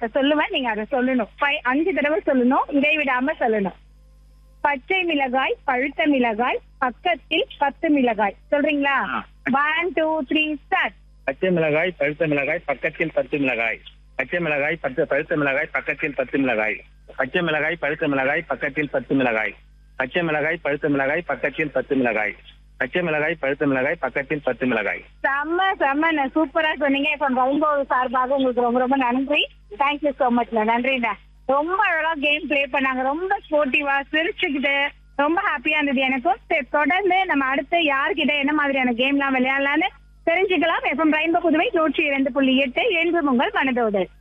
இப்ப சொல்லுவேன் நீங்க அதை சொல்லணும் Five- அஞ்சு தடவை சொல்லணும் இடைவிடாம சொல்லணும் பச்சை மிளகாய் பழுத்த மிளகாய் பக்கத்தில் பத்து மிளகாய் சொல்றீங்களா ஆ. ஒன் டூ த்ரீ ஸ்டார்ட் பச்சை மிளகாய் பழுத்த மிளகாய் பக்கத்தில் பத்து மிளகாய் பச்சை மிளகாய் பத்து பழுத்த மிளகாய் பக்கத்தில் பத்து மிளகாய் பச்சை மிளகாய் பழுத்த மிளகாய் பக்கத்தில் பத்து மிளகாய் பச்சை மிளகாய் பழுத்த மிளகாய் பக்கத்தில் பத்து மிளகாய் பச்சை மிளகாய் பழுத்த மிளகாய் பக்கத்தில் பத்து மிளகாய் செம்ம செம்ம சூப்பரா சொன்னீங்க இப்ப ரொம்ப சார்பாக உங்களுக்கு ரொம்ப ரொம்ப நன்றி தேங்க்யூ சோ மச்ல நன்றிண்ணா ரொம்ப அழகா கேம் ப்ளே பண்ணாங்க ரொம்ப ஸ்போர்ட்டிவா சிரிச்சுக்கிட்டு ரொம்ப ஹாப்பியா இருந்தது எனக்கும் சரி, தொடர்ந்து நம்ம அடுத்து யார்கிட்ட என்ன மாதிரியான கேம்லாம் விளையாடலாம்னு தெரிஞ்சுக்கலாம் எஃப்எம் ரெயின்போ புதுவை நூற்றி இரண்டு புள்ளி எட்டு என்று உங்கள் மனதோடு